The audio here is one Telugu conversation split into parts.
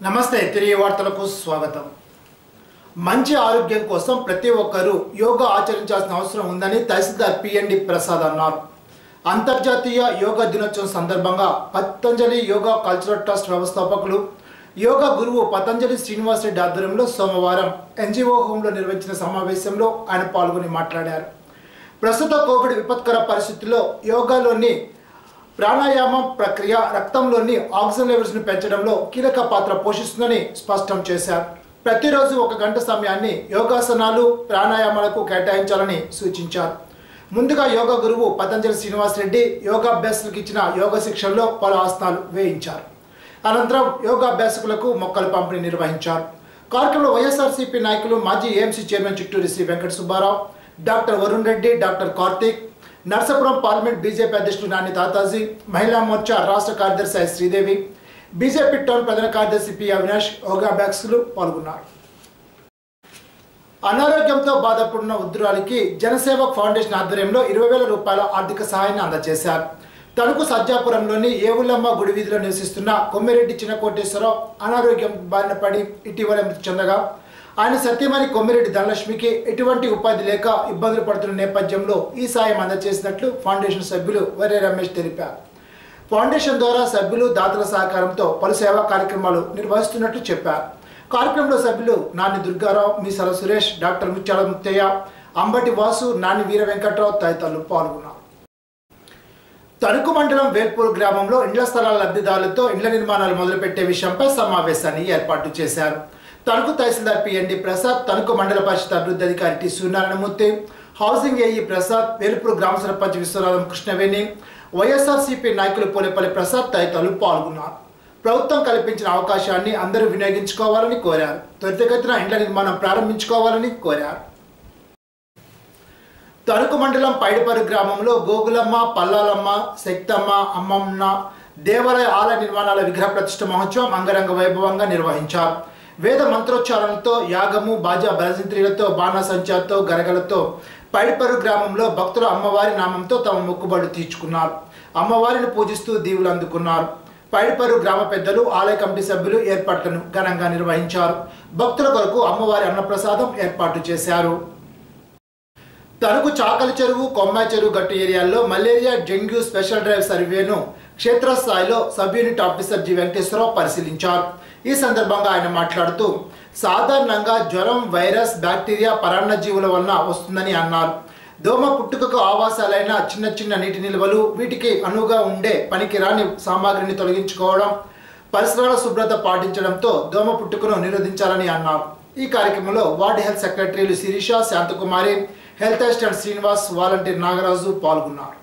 నమస్తే తిరిగి వార్తలకు స్వాగతం మంచి ఆరోగ్యం కోసం ప్రతి ఒక్కరూ యోగా ఆచరించాల్సిన అవసరం ఉందని తహసీల్దార్ పిఎన్డి ప్రసాద్ అన్నారు అంతర్జాతీయ యోగా దినోత్సవం సందర్భంగా పతంజలి యోగా కల్చరల్ ట్రస్ట్ వ్యవస్థాపకులు యోగా గురువు పతంజలి శ్రీనివాస్ రెడ్డి ఆధ్వర్యంలో సోమవారం ఎన్జిఓ హోంలో నిర్వహించిన సమావేశంలో ఆయన పాల్గొని మాట్లాడారు ప్రస్తుత కోవిడ్ విపత్కర పరిస్థితుల్లో యోగాలోని ప్రాణాయామం ప్రక్రియ రక్తంలోని ఆక్సిజన్ లెవెల్స్ను పెంచడంలో కీలక పాత్ర పోషిస్తుందని స్పష్టం చేశారు ప్రతిరోజు ఒక గంట సమయాన్ని యోగాసనాలు ప్రాణాయామాలకు కేటాయించాలని సూచించారు ముందుగా యోగా గురువు పతంజలి శ్రీనివాస్ రెడ్డి యోగాభ్యాసులకు ఇచ్చిన యోగ శిక్షణలో పలు ఆసనాలు వేయించారు అనంతరం యోగాభ్యాసకులకు మొక్కలు పంపిణీ నిర్వహించారు కార్యక్రమంలో వైఎస్ఆర్సీపీ నాయకులు మాజీ AMC chairman Chitturi Sri Venkata Subbarao doctor Varun Reddy doctor Karthik Narsapuram parliament BJP అధ్యక్షులు నాని తాతాజీ మహిళా మోర్చా రాష్ట్ర కార్యదర్శి ఐ శ్రీదేవి బీజేపీ టౌన్ ప్రధాన కార్యదర్శి పి అవినాష్ యోగాభ్యాసకులు పాల్గొన్నారు అనారోగ్యంతో బాధపడున్న వృద్ధురాలికి జనసేవక్ ఫౌండేషన్ ఆధ్వర్యంలో ఇరవై వేల రూపాయల ఆర్థిక సహాయాన్ని అందజేశారు తణుకు సజ్జాపురంలోని ఏవులమ్మ గుడి వీధిలో నివసిస్తున్న కొమ్మిరెడ్డి చిన్నకోటేశ్వరరావు అనారోగ్యం బారిన పడి ఇటీవల మృతి చెందగా ఆయన సత్యమణి కొమ్మిరెడ్డి ధనలక్ష్మికి ఎటువంటి ఉపాధి లేక ఇబ్బందులు పడుతున్న నేపథ్యంలో ఈ సాయం అందజేసినట్లు ఫౌండేషన్ సభ్యులు వరే రమేష్ తెలిపారు ఫౌండేషన్ ద్వారా సభ్యులు దాతల సహకారంతో పలు సేవా కార్యక్రమాలు నిర్వహిస్తున్నట్లు చెప్పారు కార్యక్రమంలో సభ్యులు నాని దుర్గారావు మీసల సురేష్ డాక్టర్ ముత్యాల ముత్తయ్య అంబటి వాసు నాని వీర వెంకట్రావు తదితరులు పాల్గొన్నారు తణుకు మండలం వేల్పూర్ గ్రామంలో ఇండ్ల స్థలాల లబ్ధిదారులతో ఇండ్ల నిర్మాణాలు మొదలుపెట్టే విషయంపై సమావేశాన్ని ఏర్పాటు చేశారు తణుకు తహసీల్దార్ పిఎన్డి ప్రసాద్ తణుకు మండల పరిషత్ అభివృద్ధి అధికారి T Suryanarayanamurthy housing AE Prasad Velpur గ్రామ సర్పంచ్ విశ్వనాథం కృష్ణవేణి వైఎస్ఆర్సీపీ నాయకులు పోలేపల్లి ప్రసాద్ తదితరులు పాల్గొన్నారు ప్రభుత్వం కల్పించిన అవకాశాన్ని అందరూ వినియోగించుకోవాలని కోరారు త్వరితగతిన ఇండ్ల నిర్మాణం ప్రారంభించుకోవాలని కోరారు తణుకు మండలం పైడిపరు గ్రామంలో గోగులమ్మ పల్లాలమ్మ శక్తమ్మ అమ్మమ్మ దేవాలయ ఆలయ నిర్మాణాల విగ్రహ ప్రతిష్ఠ మహోత్సవం అంగరంగ వైభవంగా నిర్వహించారు వేద మంత్రోచ్చారణలతో యాగము బాజా భజంత్రీలతో బాణాసంచాతో గరగలతో పైడిపరు గ్రామంలో భక్తులు అమ్మవారి నామంతో తమ మొక్కుబడులు తీర్చుకున్నారు అమ్మవారిని పూజిస్తూ దీవులు అందుకున్నారు పైడిపరు గ్రామ పెద్దలు ఆలయ కమిటీ సభ్యులు ఏర్పాట్లను ఘనంగా నిర్వహించారు భక్తుల కొరకు అమ్మవారి అన్నప్రసాదం ఏర్పాటు చేశారు తణుకు చాకలి చెరువు కొమ్మాయి చెరువు గట్టు ఏరియాల్లో మలేరియా డెంగ్యూ స్పెషల్ డ్రైవ్ సర్వేను క్షేత్రస్థాయిలో sub unit officer G Venkateswararao పరిశీలించారు ఈ సందర్భంగా ఆయన మాట్లాడుతూ సాధారణంగా జ్వరం వైరస్ బ్యాక్టీరియా పరాన్న జీవుల వలన వస్తుందని అన్నారు దోమ పుట్టుకకు ఆవాసాలైన చిన్న చిన్న నీటి నిల్వలు వీటికి అనువుగా ఉండే పనికిరాని సామాగ్రిని తొలగించుకోవడం పరిసరాల శుభ్రత పాటించడంతో దోమ పుట్టుకను నిరోధించాలని అన్నారు ఈ కార్యక్రమంలో వార్డ్ హెల్త్ సెక్రటరీలు Sirisha Shanthakumari health assistant Srinivas volunteer Nagaraju పాల్గొన్నారు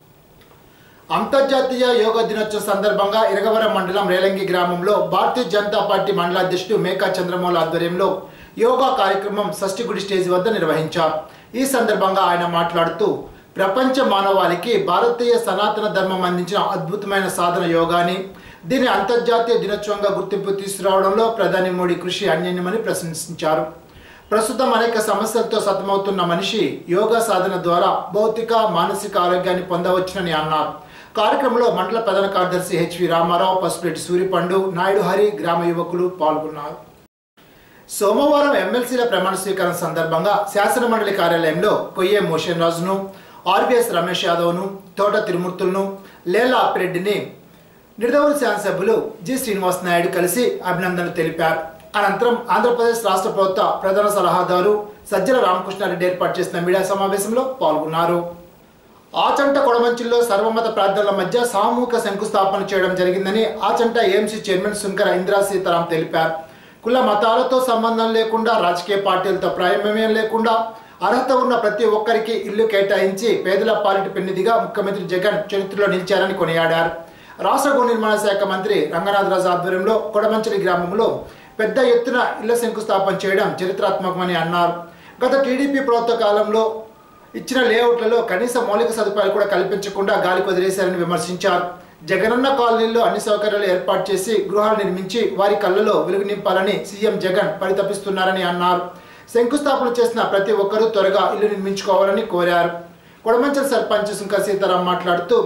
అంతర్జాతీయ యోగా దినోత్సవం సందర్భంగా ఇరగవరం మండలం రేలంగి గ్రామంలో భారతీయ జనతా పార్టీ మండల అధ్యక్షుడు మేకా చంద్రమౌళ ఆధ్వర్యంలో యోగా కార్యక్రమం షష్ఠిగుడి స్టేజ్ వద్ద నిర్వహించారు ఈ సందర్భంగా ఆయన మాట్లాడుతూ ప్రపంచ మానవాళికి భారతీయ సనాతన ధర్మం అందించిన అద్భుతమైన సాధన యోగాని దీని అంతర్జాతీయ దినోత్సవంగా గుర్తింపు తీసుకురావడంలో ప్రధాని మోడీ కృషి అన్యన్యమని ప్రశంసించారు ప్రస్తుతం అనేక సమస్యలతో సతమవుతున్న మనిషి యోగా సాధన ద్వారా భౌతిక మానసిక ఆరోగ్యాన్ని పొందవచ్చునని అన్నారు కార్యక్రమంలో మండల ప్రధాన కార్యదర్శి హెచ్వి రామారావు పసుపెట్టి సూరిపండు నాయుడు హరి గ్రామ యువకులు పాల్గొన్నారు సోమవారం ఎమ్మెల్సీల ప్రమాణ స్వీకారం సందర్భంగా శాసన మండలి కార్యాలయంలో కొయ్యే మోషన్ రాజును ఆర్వీఎస్ రమేష్ యాదవ్ను తోట తిరుమూర్తులను లేలా అప్పిరెడ్డిని నిర్దవుల శాసనసభ్యులు జి శ్రీనివాస్ నాయుడు కలిసి అభినందనలు తెలిపారు అనంతరం ఆంధ్రప్రదేశ్ రాష్ట్ర ప్రభుత్వ ప్రధాన సలహాదారు సజ్జల రామకృష్ణారెడ్డి ఏర్పాటు చేసిన మీడియా సమావేశంలో పాల్గొన్నారు ఆచంట కొడమంచిల్లో సర్వమత ప్రార్థనల మధ్య సామూహిక శంకుస్థాపన చేయడం జరిగిందని ఆచంట ఏఎంసీ చైర్మన్ శుంకర ఇందిరా సీతారాం తెలిపారు కుల మతాలతో సంబంధం లేకుండా రాజకీయ పార్టీలతో ప్రారంభమేం లేకుండా అర్హత ఉన్న ప్రతి ఒక్కరికి ఇల్లు కేటాయించి పేదల పాలిటి పెన్నిదిగా ముఖ్యమంత్రి జగన్ చరిత్రలో నిలిచారని కొనియాడారు రాష్ట్ర గృహ నిర్మాణ శాఖ మంత్రి రంగనాథరాజు ఆధ్వర్యంలో కొడమంచిలి గ్రామంలో పెద్ద ఎత్తున ఇళ్ల శంకుస్థాపన చేయడం చరిత్రాత్మకమని అన్నారు గత టీడీపీ ప్రభుత్వ కాలంలో ఇచ్చిన లేఅవుట్లలో కనీస మౌలిక సదుపాయాలు కూడా కల్పించకుండా గాలికి వదిలేశారని విమర్శించారు జగనన్న కాలనీలో అన్ని సౌకర్యాలు ఏర్పాటు చేసి గృహాలు నిర్మించి వారి కళ్ళలో వెలుగు నింపాలని సీఎం జగన్ పరితపిస్తున్నారని అన్నారు శంకుస్థాపన చేసిన ప్రతి ఒక్కరూ త్వరగా ఇల్లు నిర్మించుకోవాలని కోరారు కొడమంచల్ సర్పంచ్ సుంక సీతారాం మాట్లాడుతూ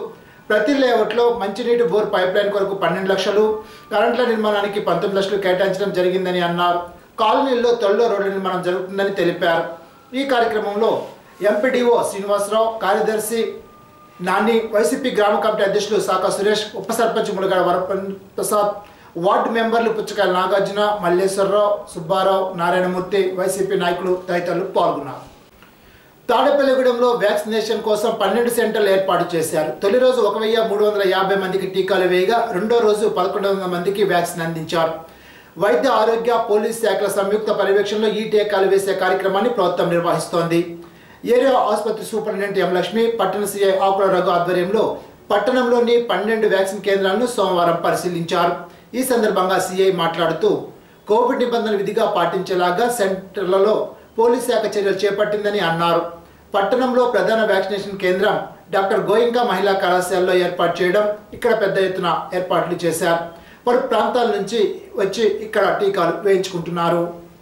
ప్రతి లేఅవుట్లో మంచినీటి బోర్ పైప్ లైన్ కొరకు పన్నెండు లక్షలు కరెంట్ల నిర్మాణానికి పంతొమ్మిది లక్షలు కేటాయించడం జరిగిందని అన్నారు కాలనీల్లో తొలిలో రోడ్ల నిర్మాణం జరుగుతుందని తెలిపారు ఈ కార్యక్రమంలో ఎంపీడీఓ శ్రీనివాసరావు కార్యదర్శి నాని వైసీపీ గ్రామ కమిటీ అధ్యక్షులు సాకా సురేష్ ఉప సర్పంచ్ ములగాడ వరప్ర ప్రసాద్ వార్డు మెంబర్లు పుచ్చకాయల నాగార్జున మల్లేశ్వరరావు సుబ్బారావు నారాయణమూర్తి వైసీపీ నాయకులు తదితరులు పాల్గొన్నారు తాడేపల్లిగూడెంలో వ్యాక్సినేషన్ కోసం పన్నెండు సెంటర్లు ఏర్పాటు చేశారు తొలి రోజు ఒక వెయ్యి మూడు వందల యాభై మందికి టీకాలు వేయగా రెండో రోజు పదకొండు వందల మందికి వ్యాక్సిన్ అందించారు వైద్య ఆరోగ్య పోలీస్ శాఖల సంయుక్త పర్యవేక్షణలో ఈ టీకాలు వేసే కార్యక్రమాన్ని ప్రభుత్వం నిర్వహిస్తోంది ఏరియా ఆసుపత్రి సూపరింటెండెంట్ ఎం లక్ష్మి పట్టణ సీఐ ఆకుల రఘు ఆధ్వర్యంలో పట్టణంలోని పన్నెండు వ్యాక్సిన్ కేంద్రాలను సోమవారం పరిశీలించారు ఈ సందర్భంగా సీఐ మాట్లాడుతూ కోవిడ్ నిబంధనలు విధిగా పాటించేలాగా సెంటర్లలో పోలీస్ శాఖ చర్యలు చేపట్టిందని అన్నారు పట్టణంలో ప్రధాన వ్యాక్సినేషన్ కేంద్రం డాక్టర్ గోయింకా మహిళా కళాశాలలో ఏర్పాటు చేయడం ఇక్కడ పెద్ద ఎత్తున ఏర్పాట్లు చేశారు పలు ప్రాంతాల నుంచి వచ్చి ఇక్కడ టీకాలు వేయించుకుంటున్నారు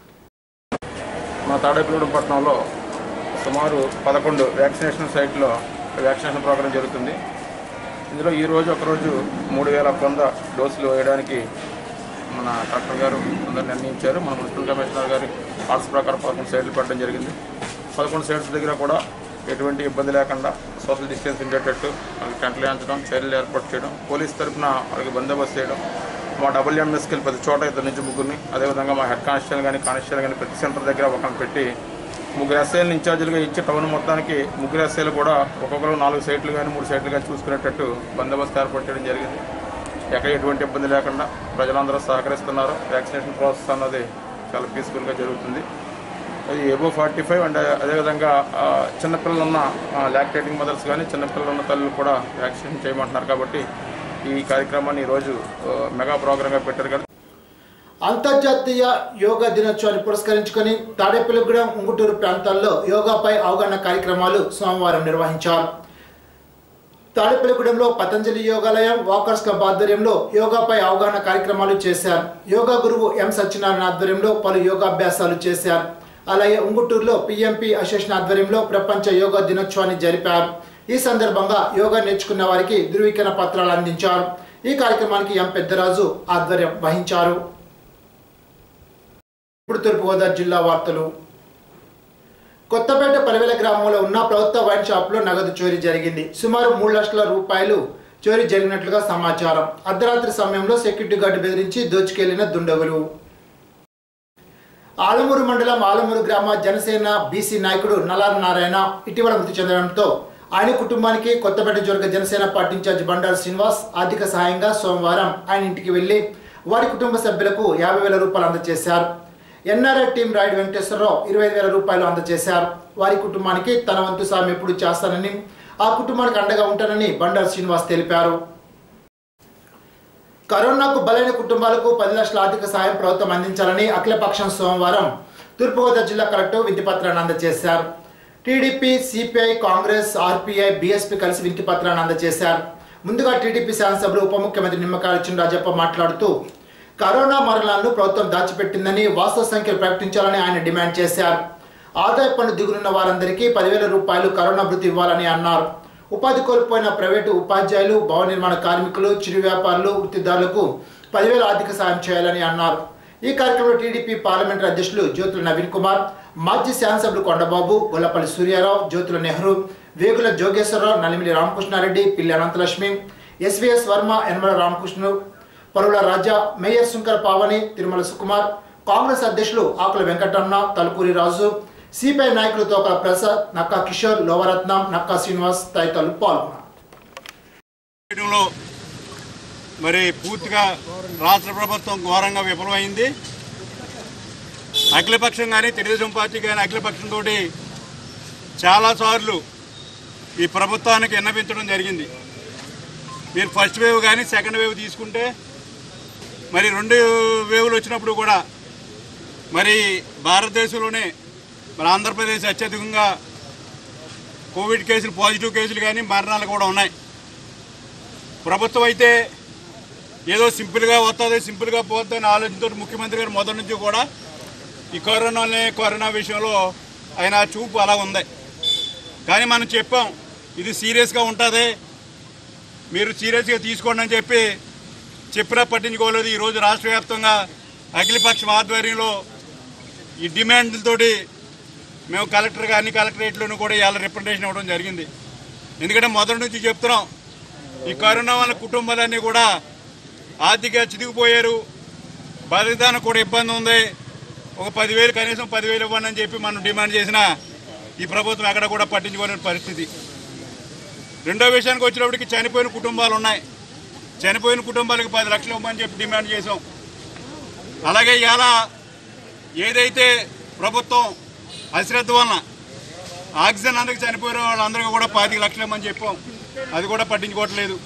మా తాడేపల్లిగూడెం పట్టణంలో సుమారు పదకొండు వ్యాక్సినేషన్ సైట్లో వ్యాక్సినేషన్ ప్రోగ్రాం జరుగుతుంది ఇందులో ఈ రోజు ఒకరోజు మూడు వేల వంద డోసులు వేయడానికి మన కలెక్టర్ గారు అందరు నిర్ణయించారు మన మున్సిపల్ కమిషనర్ గారి ఆర్డర్స్ ప్రకారం పదకొండు సైట్లు పెట్టడం జరిగింది పదకొండు సైట్స్ దగ్గర కూడా ఎటువంటి ఇబ్బంది లేకుండా సోషల్ డిస్టెన్స్ ఉండేటట్టు వాళ్ళకి టెంట్లు వేయించడం చర్యలు ఏర్పాటు చేయడం పోలీస్ తరఫున వాళ్ళకి బందోబస్తు చేయడం మా డబ్ల్యూఎంఎస్కి ప్రతి చోట ఇద్దరు నుంచి ముగ్గురిని అదేవిధంగా మా హెడ్ కానిస్టేబుల్ కానీ కానిస్టేబుల్ కానీ ప్రతి సెంటర్ దగ్గర ఒకరిని పెట్టి ముగ్గురు ఎస్ఐలను ఇన్ఛార్జీలుగా ఇచ్చి టౌన్ మొత్తానికి ముగ్గురు ఎస్ఐలు కూడా ఒక్కొక్కరు నాలుగు సైట్లు కానీ మూడు సైట్లు కానీ చూసుకునేటట్టు బందోబస్తు ఏర్పాటు చేయడం జరిగింది ఎక్కడ ఎటువంటి ఇబ్బంది లేకుండా ప్రజలందరూ సహకరిస్తున్నారు వ్యాక్సినేషన్ ప్రాసెస్ అన్నది చాలా పీస్ఫుల్గా జరుగుతుంది అది ఏబో ఫార్టీ ఫైవ్ అండ్ అదేవిధంగా ఆ, చిన్నపిల్లలు ఉన్న లాక్టేటింగ్ మదర్స్ కానీ చిన్నపిల్లలు ఉన్న తల్లులు కూడా వ్యాక్సినేషన్ చేయమంటున్నారు కాబట్టి ఈ కార్యక్రమాన్ని ఈరోజు ఆ, మెగా ప్రోగ్రామ్గా పెట్టారు కదా అంతర్జాతీయ యోగా దినోత్సవాన్ని పురస్కరించుకొని తాడేపల్లిగూడెం ఉంగుటూరు ప్రాంతాల్లో యోగాపై అవగాహన కార్యక్రమాలు సోమవారం నిర్వహించారు తాడేపల్లిగూడెంలో పతంజలి యోగాలయం వాకర్స్ క్లబ్ ఆధ్వర్యంలో యోగాపై అవగాహన కార్యక్రమాలు చేశారు యోగా గురువు ఎం సత్యనారాయణ ఆధ్వర్యంలో పలు యోగాభ్యాసాలు చేశారు అలాగే ఉంగుటూరులో పిఎంపి అసోసియేషన్ ఆధ్వర్యంలో ప్రపంచ యోగా దినోత్సవాన్ని జరిపారు ఈ సందర్భంగా యోగా నేర్చుకున్న వారికి ధృవీకరణ పత్రాలు అందించారు ఈ కార్యక్రమానికి ఎం పెద్దరాజు ఆధ్వర్యం వహించారు ఇప్పుడు తూర్పుగోదావరి జిల్లా వార్తలు కొత్తపేట పరివేల గ్రామంలో ఉన్న ప్రభుత్వ వైన్ షాప్లో నగదు చోరీ జరిగింది సుమారు మూడు లక్షల రూపాయలు చోరీ జరిగినట్లుగా సమాచారం అర్ధరాత్రి సమయంలో సెక్యూరిటీ గార్డు బెదిరించి దోచుకెళ్లిన దుండగులు ఆలమూరు మండలం ఆలమూరు గ్రామ జనసేన బీసీ నాయకుడు నలార నారాయణ ఇటీవల మృతి చెందడంతో ఆయన కుటుంబానికి కొత్తపేట జోర్గ జనసేన పార్టీ ఇన్ఛార్జ్ బండారు శ్రీనివాస్ ఆర్థిక సహాయంగా సోమవారం ఆయన ఇంటికి వెళ్లి వారి కుటుంబ సభ్యులకు యాభై వేల రూపాయలు అందజేశారు ఎన్ఆర్ఐ టీం రాయుడు వెంకటేశ్వరరావు ఇరవై వేల రూపాయలు అందజేశారు వారి కుటుంబానికి తన వంతు సాయం ఎప్పుడు చేస్తానని ఆ కుటుంబానికి అండగా ఉంటానని బండారు శ్రీనివాస్ తెలిపారు కరోనాకు బలైన కుటుంబాలకు పది లక్షల ఆర్థిక సాయం ప్రభుత్వం అందించాలని అఖిలపక్షం సోమవారం తూర్పుగోదావరి జిల్లా కలెక్టర్ వినతి పత్రాన్ని అందజేశారు TDP CPI Congress RPI BSP కలిసి వినతి పత్రాన్ని అందజేశారు ముందుగా టీడీపీ శాసనసభలో ఉప ముఖ్యమంత్రి నిమ్మకాయల చినరాజప్ప మాట్లాడుతూ కరోనా మరణాలను ప్రభుత్వం దాచిపెట్టిందని వాస్తవ సంఖ్యలు ప్రకటించాలని ఆయన డిమాండ్ చేశారు ఆదాయ పన్ను దిగులున్న వారందరికీ పదివేల రూపాయలు కరోనా భృతి ఇవ్వాలని అన్నారు ఉపాధి కోల్పోయిన ప్రైవేటు ఉపాధ్యాయులు భవన నిర్మాణ కార్మికులు చిరు వ్యాపారులు వృత్తిదారులకు పదివేల ఆర్థిక సాయం చేయాలని అన్నారు ఈ కార్యక్రమంలో టీడీపీ పార్లమెంటరీ అధ్యక్షులు జ్యోతుల నవీన్ కుమార్ మాజీ శాసనసభ్యులు కొండబాబు గొల్లపల్లి సూర్యారావు జ్యోతుల నెహ్రూ వేగుల జోగేశ్వరరావు నలిమిలి రామకృష్ణారెడ్డి పిల్లి అనంతలక్ష్మి ఎస్వీఎస్ వర్మ యనమల రామకృష్ణు పరువుల రాజా మేయర్ శంకర్ పావని తిరుమల సుకుమార్ కాంగ్రెస్ అధ్యక్షులు ఆకుల వెంకటరమణ తలుకూరి రాజు సిపిఐ నాయకులు తోకల ప్రసాద్ నక్కా కిషోర్ లోవరత్నం నక్కా శ్రీనివాస్ తదితరులు పాల్గొన్నారు చేయడంలో మరి పూర్తిగా రాష్ట్ర ప్రభుత్వం ఘోరంగా విఫలమైంది అఖిలపక్షం కానీ తెలుగుదేశం పార్టీ కానీ అఖిలపక్షంతో చాలాసార్లు ఈ ప్రభుత్వానికి విన్నపించడం జరిగింది మీరు ఫస్ట్ వేవ్ కానీ సెకండ్ వేవ్ తీసుకుంటే మరి రెండు వేవ్లు వచ్చినప్పుడు కూడా మరి భారతదేశంలోనే మరి ఆంధ్రప్రదేశ్ అత్యధికంగా కోవిడ్ కేసులు పాజిటివ్ కేసులు కానీ మరణాలు కూడా ఉన్నాయి ప్రభుత్వం అయితే ఏదో సింపుల్గా వస్తుంది సింపుల్గా పోతుంది అనే ఆలోచనతో ముఖ్యమంత్రి గారు మొదటి నుంచి కూడా ఈ కరోనానే కరోనా విషయంలో ఆయన చూపు అలా ఉంది కానీ మనం చెప్పాం ఇది సీరియస్గా ఉంటుంది మీరు సీరియస్గా తీసుకోండి అని చెప్పి చెప్పినా పట్టించుకోలేదు ఈరోజు రాష్ట్ర వ్యాప్తంగా అఖిలపక్షం ఆధ్వర్యంలో ఈ డిమాండ్లతోటి మేము కలెక్టర్ అన్ని కలెక్టరేట్లను కూడా ఇవాళ రిప్రజెంటేషన్ ఇవ్వడం జరిగింది ఎందుకంటే మొదటి నుంచి చెప్తున్నాం ఈ కరోనా వల్ల కుటుంబాలన్నీ కూడా ఆర్థిక చితికిపోయారు బతిదానికి కూడా ఇబ్బంది ఉంది ఒక పదివేలు కనీసం పదివేలు ఇవ్వండి అని చెప్పి మనం డిమాండ్ చేసినా ఈ ప్రభుత్వం ఎక్కడ కూడా పట్టించుకోలేని పరిస్థితి రెండో విషయానికి వచ్చినప్పటికి చనిపోయిన కుటుంబాలు ఉన్నాయి చనిపోయిన కుటుంబాలకు పది లక్షలు ఇవ్వమని చెప్పి డిమాండ్ చేసాం అలాగే ఇలా ఏదైతే ప్రభుత్వం అశ్రద్ధ వలన ఆక్సిజన్ అందరికి చనిపోయిన వాళ్ళందరికీ కూడా పాతిక లక్షలు ఇవ్వమని చెప్పాం అది కూడా పట్టించుకోవట్లేదు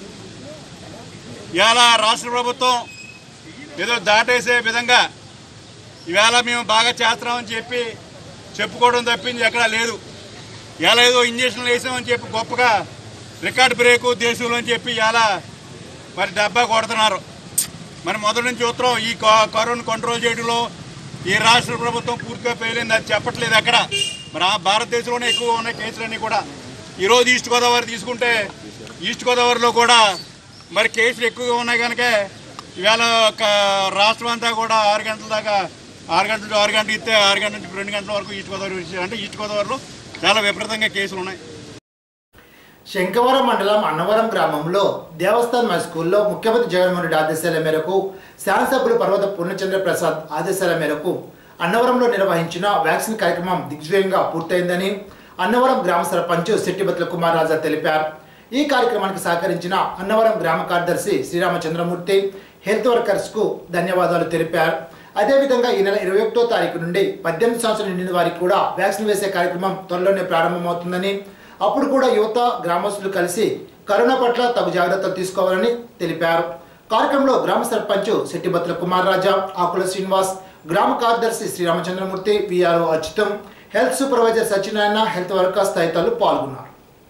ఇవాళ రాష్ట్ర ప్రభుత్వం ఏదో దాటేసే విధంగా ఇవాళ మేము బాగా చేస్తున్నామని చెప్పి చెప్పుకోవడం తప్పింది ఎక్కడా లేదు ఇలా ఏదో ఇంజక్షన్లు వేసామని చెప్పి గొప్పగా రికార్డ్ బ్రేకు దేశంలో అని చెప్పి ఇలా మరి డబ్బా కొడుతున్నారు మరి మొదటి నుంచి చూస్తున్నాం ఈ క- కరోనా కంట్రోల్ చేయడంలో ఈ రాష్ట్ర ప్రభుత్వం పూర్తిగా పేలింది అది చెప్పట్లేదు అక్కడ మరి ఆ భారతదేశంలోనే ఎక్కువ ఉన్నాయి కేసులన్నీ కూడా ఈరోజు ఈస్ట్ గోదావరి తీసుకుంటే ఈస్ట్ గోదావరిలో కూడా మరి కేసులు ఎక్కువగా ఉన్నాయి కనుక ఇవాళ ఒక రాష్ట్రం అంతా కూడా ఆరు గంటల దాకా ఆరు గంటల నుంచి ఆరు గంటలు ఇస్తే ఆరు గంటల నుంచి రెండు గంటల వరకు ఈస్ట్ గోదావరి విషయం- అంటే ఈస్ట్ గోదావరిలో చాలా విపరీతంగా కేసులు ఉన్నాయి శంకవరం మండలం అన్నవరం గ్రామంలో దేవస్థాన్ హై స్కూల్లో ముఖ్యమంత్రి జగన్మోహన్ రెడ్డి ఆదేశాల మేరకు శాసనసభ్యులు పర్వత పూర్ణచంద్ర ప్రసాద్ ఆదేశాల మేరకు అన్నవరంలో నిర్వహించిన వ్యాక్సిన్ కార్యక్రమం దిగ్విజయంగా పూర్తయిందని అన్నవరం గ్రామ సర్పంచ్ శెట్టిబత్ల కుమార్ రాజా తెలిపారు ఈ కార్యక్రమానికి సహకరించిన అన్నవరం గ్రామ కార్యదర్శి శ్రీరామచంద్రమూర్తి హెల్త్ వర్కర్స్ కు ధన్యవాదాలు తెలిపారు అదేవిధంగా ఈ నెల ఇరవై ఒకటో తారీఖు నుండి పద్దెనిమిది సంవత్సరాలు నిండిన వారికి కూడా వ్యాక్సిన్ వేసే కార్యక్రమం త్వరలోనే ప్రారంభమవుతుందని అప్పుడు కూడా యువత గ్రామస్తులు కలిసి కరోనా పట్ల తగు జాగ్రత్తలు తీసుకోవాలని తెలిపారు కార్యక్రమంలో గ్రామ సర్పంచ్ శెట్టిబత్ల కుమార్ రాజా ఆకుల శ్రీనివాస్ గ్రామ కార్యదర్శి Sriramachandramurthy VRO Achyutam health supervisor Satyanarayana health workers తదితరులు పాల్గొన్నారు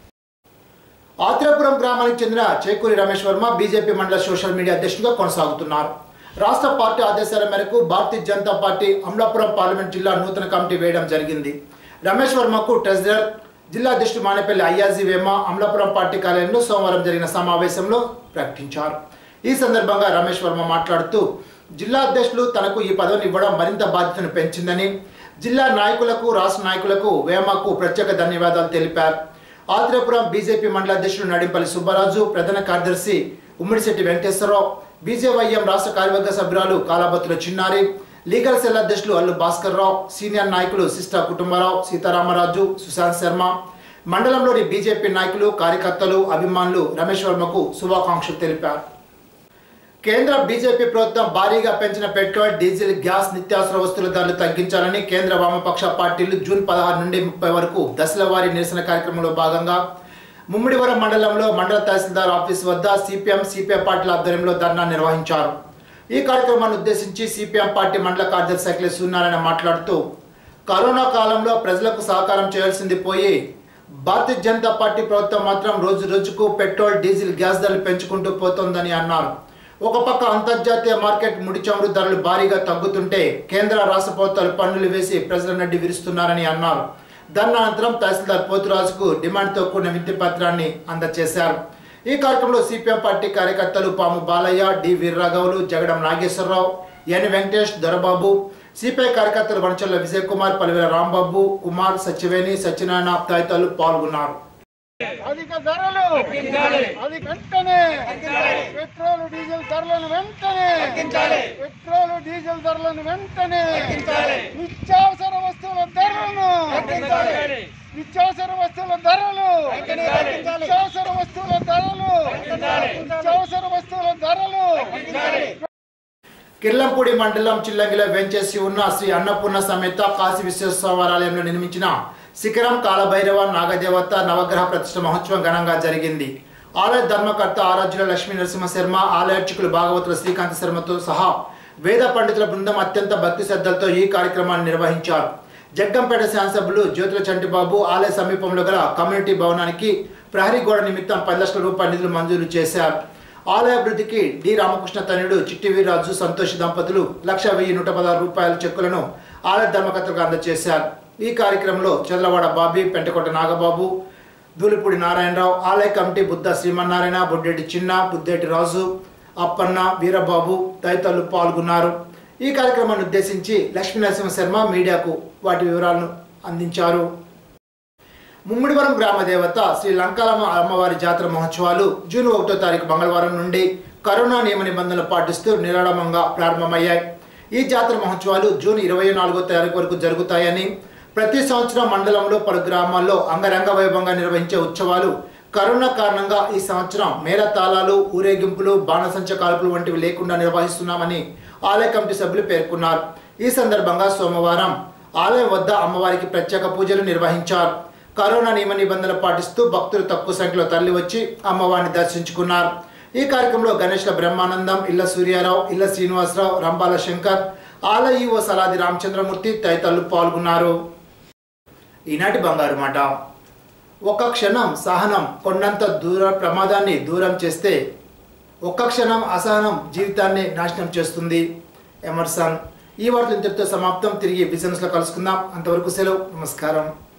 ఆత్రేపురం గ్రామానికి చెందిన చేకూరి రమేష్ వర్మ బీజేపీ మండల సోషల్ మీడియా అధ్యక్షుడిగా కొనసాగుతున్నారు రాష్ట్ర పార్టీ ఆదేశాల మేరకు భారతీయ జనతా పార్టీ అమలాపురం పార్లమెంట్ జిల్లా నూతన కమిటీ వేయడం జరిగింది రమేష్ వర్మకు ట్రెజరర్ జిల్లా అధ్యక్షుడు మానేపల్లి అయ్యాజీ వేమ అమలాపురం పార్టీ కార్యాలయంలో సోమవారం జరిగిన సమావేశంలో ప్రకటించారు ఈ సందర్భంగా రమేష్ వర్మ మాట్లాడుతూ జిల్లా అధ్యక్షులు తనకు ఈ పదవిని ఇవ్వడం మరింత బాధ్యతను పెంచిందని జిల్లా నాయకులకు రాష్ట్ర నాయకులకు వేమకు ప్రత్యేక ధన్యవాదాలు తెలిపారు ఆత్రేపురం బీజేపీ మండల అధ్యక్షుడు నడింపల్లి సుబ్బరాజు ప్రధాన కార్యదర్శి ఉమ్మిడిశెట్టి వెంకటేశ్వరరావు బీజేవైఎం రాష్ట్ర కార్యవర్గ సభ్యురాలు కాలాబత్తుల చిన్నారి లీగల్ సెల్ అధ్యక్షులు అల్లు భాస్కర్ రావు సీనియర్ నాయకులు సిస్టా కుటుంబరావు సీతారామరాజు సుశాంత్ శర్మ మండలంలోని బీజేపీ నాయకులు కార్యకర్తలు అభిమానులు రమేష్ వర్మకు శుభాకాంక్షలు తెలిపారు కేంద్ర బీజేపీ ప్రభుత్వం భారీగా పెంచిన పెట్రోల్ డీజిల్ గ్యాస్ నిత్యావసర వస్తువుల ధరలు తగ్గించాలని కేంద్ర వామపక్ష పార్టీలు జూన్ పదహారు నుండి ముప్పై వరకు దశల వారీ నిరసన కార్యక్రమంలో భాగంగా ముమ్మిడివరం మండలంలో మండల తహసీల్దార్ ఆఫీస్ వద్ద సిపిఎం సిపిఐ పార్టీల ఆధ్వర్యంలో ధర్నా నిర్వహించారు ఈ కార్యక్రమాన్ని ఉద్దేశించి సిపిఎం పార్టీ మండల కార్యదర్శి అఖిలేష్ సూర్యనారాయణ మాట్లాడుతూ కరోనా కాలంలో ప్రజలకు సహకారం చేయాల్సింది పోయి భారతీయ జనతా పార్టీ ప్రభుత్వం మాత్రం రోజు రోజుకు పెట్రోల్ డీజిల్ గ్యాస్ ధరలు పెంచుకుంటూ పోతోందని అన్నారు ఒక పక్క అంతర్జాతీయ మార్కెట్ ముడి చమురు ధరలు భారీగా తగ్గుతుంటే కేంద్ర రాష్ట్ర ప్రభుత్వాలు పన్నులు వేసి ప్రజల నడ్డి విరుస్తున్నారని అన్నారు దాని అనంతరం తహసీల్దార్ పోతురాజుకు డిమాండ్తో కూడిన వింతి పత్రాన్ని అందజేశారు ఈ కార్యక్రమంలో సిపిఎం పార్టీ కార్యకర్తలు పాము బాలయ్య డి వీర్రాఘవులు జగడం నాగేశ్వరరావు ఎన్ వెంకటేష్ దొరబాబు సిపిఐ కార్యకర్తలు వనచల్ల విజయ్ కుమార్ పలివేల రాంబాబు కుమార్ సత్యవేణి సత్యనారాయణ తదితరులు పాల్గొన్నారు అధిక ధరలు అది వెంటనే పెట్రోల్ డీజిల్ ధరలను వెంటనే పెట్రోల్ డీజిల్ ధరలను వెంటనే నిత్యావసర వస్తువుల ధరలను నిత్యావసర వస్తువుల ధరలు నిత్యావసర వస్తువుల ధరలు నిత్యావసర వస్తువుల ధరలు కిర్లంపూడి మండలం చిల్లంగిలో వెంచేసి ఉన్న శ్రీ అన్నపూర్ణ సమేత కాశీ విశ్వేశ్వరాలయంలో నిర్మించిన శిఖరం కాలభైరవ నాగదేవత నవగ్రహ ప్రతిష్ఠ మహోత్సవం ఘనంగా జరిగింది ఆలయ ధర్మకర్త ఆరాధ్యుల లక్ష్మీ నరసింహ శర్మ ఆలయార్చకులు భాగవతుల శ్రీకాంత శర్మతో సహా వేద పండితుల బృందం అత్యంత భక్తి శ్రద్ధలతో ఈ కార్యక్రమాన్ని నిర్వహించారు జగ్గంపేట శాసనసభ్యులు జ్యోతుల చంటిబాబు ఆలయ సమీపంలో గల కమ్యూనిటీ భవనానికి ప్రహరీ గోడ నిమిత్తం పది లక్షల రూపాయల నిధులు మంజూరు చేశారు ఆలయ అభివృద్ధికి డి రామకృష్ణ తనయుడు చిట్టి వీర్రాజు సంతోష్ దంపతులు లక్ష వెయ్యి నూట పదహారు రూపాయల చెక్కులను ఆలయ ధర్మకర్తలకు అందజేశారు ఈ కార్యక్రమంలో చంద్రవాడ బాబీ పెంటకోట నాగబాబు దూలిపూడి నారాయణరావు ఆలయ కమిటీ బుద్ధ శ్రీమన్నారాయణ బొడ్డెటి చిన్న బుద్ధేటి రాజు అప్పన్న వీరబాబు తదితరులు పాల్గొన్నారు ఈ కార్యక్రమాన్ని ఉద్దేశించి లక్ష్మీ నరసింహ శర్మ మీడియాకు వాటి వివరాలను అందించారు ముమ్మిడివరం గ్రామ దేవత శ్రీ లంకాలమ్మ అమ్మవారి జాతర మహోత్సవాలు జూన్ ఒకటో తారీఖు మంగళవారం నుండి కరోనా నియమ నిబంధనలు పాటిస్తూ నిరాడంబంగా ప్రారంభమయ్యాయి ఈ జాతర మహోత్సవాలు జూన్ ఇరవై నాలుగో తారీఖు వరకు జరుగుతాయని ప్రతి సంవత్సరం మండలంలో పలు గ్రామాల్లో అంగరంగ వైభవంగా నిర్వహించే ఉత్సవాలు కరోనా కారణంగా ఈ సంవత్సరం మేళతాళాలు ఊరేగింపులు బాణసంచ కాల్పులు వంటివి లేకుండా నిర్వహిస్తున్నామని ఆలయ కమిటీ సభ్యులు పేర్కొన్నారు ఈ సందర్భంగా సోమవారం ఆలయం వద్ద అమ్మవారికి ప్రత్యేక పూజలు నిర్వహించారు కరోనా నియమ నిబంధనలు పాటిస్తూ భక్తులు తక్కువ సంఖ్యలో తరలి వచ్చి అమ్మవారిని దర్శించుకున్నారు ఈ కార్యక్రమంలో గణేష్ల బ్రహ్మానందం ఇళ్ల సూర్యారావు ఇళ్ల శ్రీనివాసరావు రంపాల శంకర్ ఆలయ ఈవో సలాది రామచంద్రమూర్తి తదితరులు పాల్గొన్నారు ఈనాటి బంగారు మాట ఒక క్షణం సహనం కొండంత దూర ప్రమాదాన్ని దూరం చేస్తే ఒక్క క్షణం అసహనం జీవితాన్ని నాశనం చేస్తుంది ఎమర్సన్ ఈ వార్తలు ఇంతటితో సమాప్తం తిరిగి బిజినెస్లో కలుసుకుందాం అంతవరకు సెలవు నమస్కారం